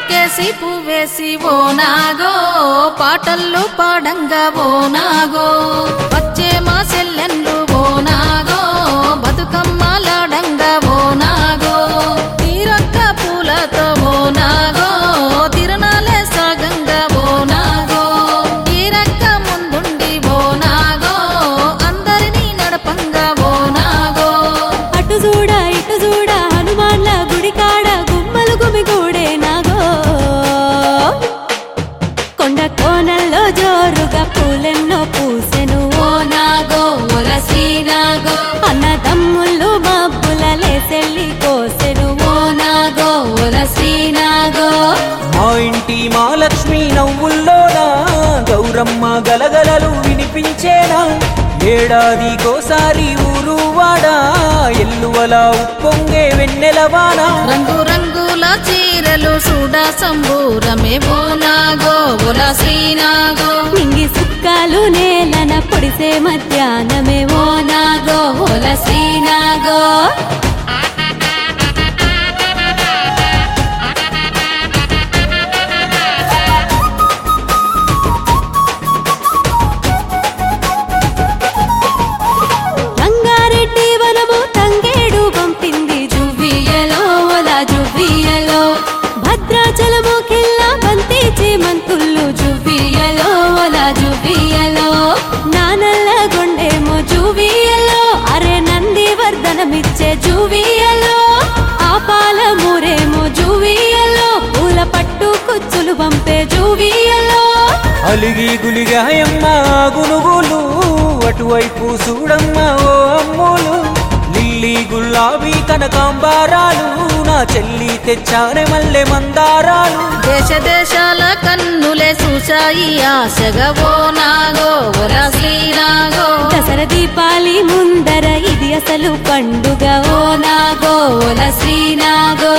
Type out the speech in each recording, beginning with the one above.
పల్లకేసి పువ్వేసి ఓ నాగో పాటల్లో పాడంగా ఓ నాగో వచ్చే మా సెల్లెన్లు ఓ నాగో బతుకమ్మలాడంగా ఓ నాగో తీరొక్క పూలతో ఓ నాగో తిరణాలే సాగంగా ఓ నాగో తీరక్క ముందుండి ఓ నాగో అందరినీ నడపంగా ఓ నాగో అటు చూడ ఇటు చూడ హనుమాన్ల గుడి కాడ గుమ్మలు గుమిగూడే నాగో కొండ కోనల్లో జోరుగా పూలెన్నో పూసెను ఓ నాగో ఒలసి నాగో అన్న తమ్ముళ్ళు మబ్బుల లేసెల్లి కోసెను ఓ నాగో ఒలసి నాగో మా ఇంటి మా లక్ష్మి నవ్వుల్లోనా గౌరమ్మ గలగలలు వినిపించేనా ఏడాదికోసారి ఊరు వాడా ఎల్లువల ఉప్పొంగే వెన్నెలవానా రంగు రంగుల చీరలు చూడా సంబూరమే ఓ నాగో ఒలసి నాగో నింగి సుక్కాలు నేలన పొడిసే మధ్యాహ్నమే ఓ నాగో ఒలసి నాగో రంగారెడ్డి వనము తంగేడు పంపింది జువ్వియలో ఒల జువ్వియలో భద్రాచలము కిల్లా బంతి చేమంతుళ్ళు జువ్వియలో ఒల జువ్వియలో నానల్ల గొండేమో జువ్వియలో అరే నంది వర్ధనమిచ్చే జువ్వియలో ఆపాల మూరేమో జువ్వియలో పూల పట్టు కుచ్చులు పంపే జువ్వియలో అలిగి గులిగాయమ్మ గునుగులు అటువైపు చూడమ్మ ఓ అమ్ములు లిల్లీ గులాబీ కనకాంబారాలు నా చెల్లి తెచ్చానే మల్లె మందారాలు దేశ దేశాల కన్నులే చూశాయి ఆశగా ఓ నాగో ఒలసి నాగో దసరా దీపాలి ముందర ఇది అసలు పండుగ ఓ నాగో ఓల శ్రీనాగో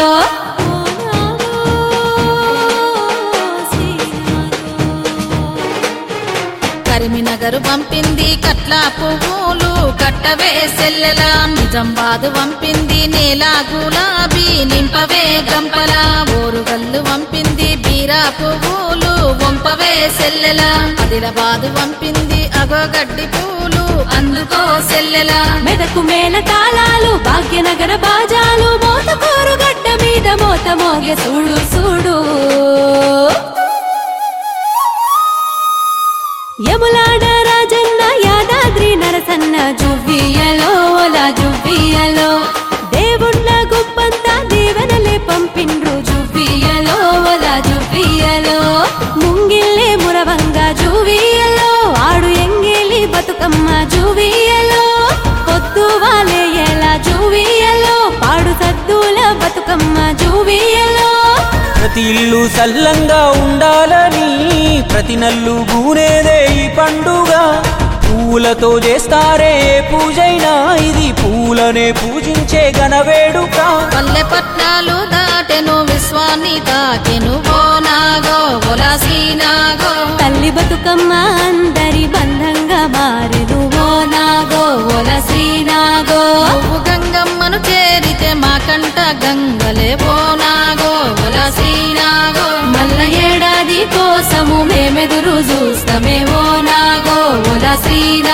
కరిమినగరు పంపింది కట్ల పువ్వులు కట్టవే సెల్లెల నిజామాబాద్ పంపింది నేల గులాబీ నింపవే గంపల ఓరుగల్లు పంపింది బీరా పువ్వులు వంపవే సెల్లెల ఆదిలాబాద్ పంపింది అగోగడ్డి పూలు అందుకో సెల్లెల మెదకు మేల తాళాలు భాగ్యనగర బాజాలు మోతకూరు గడ్డ మీద మోత మోగే చూడు చూడు యములాడ రాజన్న యాదాద్రి నరసన్న జువ్వియలో ఓలా జువ్వియలో దేవుళ్ళ గుప్పంతా దీవెనలే పంపిండ్రు జువ్వియలో ఓలా జువ్వియలో ముంగిల్లే మురవంగా జువ్వియలో ఆడు ఎంగిలి బతుకమ్మ జువ్వియలో పొద్దు వాలే ఎలా జువ్వియలో పాడు సద్దుల బతుకమ్మ జువ్వియలో ప్రతి ఇల్లు సల్లంగా ఉండాలని ప్రతి నల్లు గూనేదే ఈ పండుగ పూలతో చేస్తారే ఏ పూజైనా ఇది పూలనే పూజించే ఘనవేడుక పల్లె పట్నాలు దాటెను విశ్వాన్ని తాకెను ఓ నాగో ఒలసి నాగో తల్లి బతుకమ్మ అందరి బంధంగా మారెను ఓ నాగో ఓల శ్రీనాగో నువ్వు గంగమ్మను చేరితే మా కంట గంగలే ఓ నాగో ఒలసి నాగో మల్ల ఏడాది కోసము మేమెదురు చూస్తామే ఓ నాగో ఓల శ్రీనాగో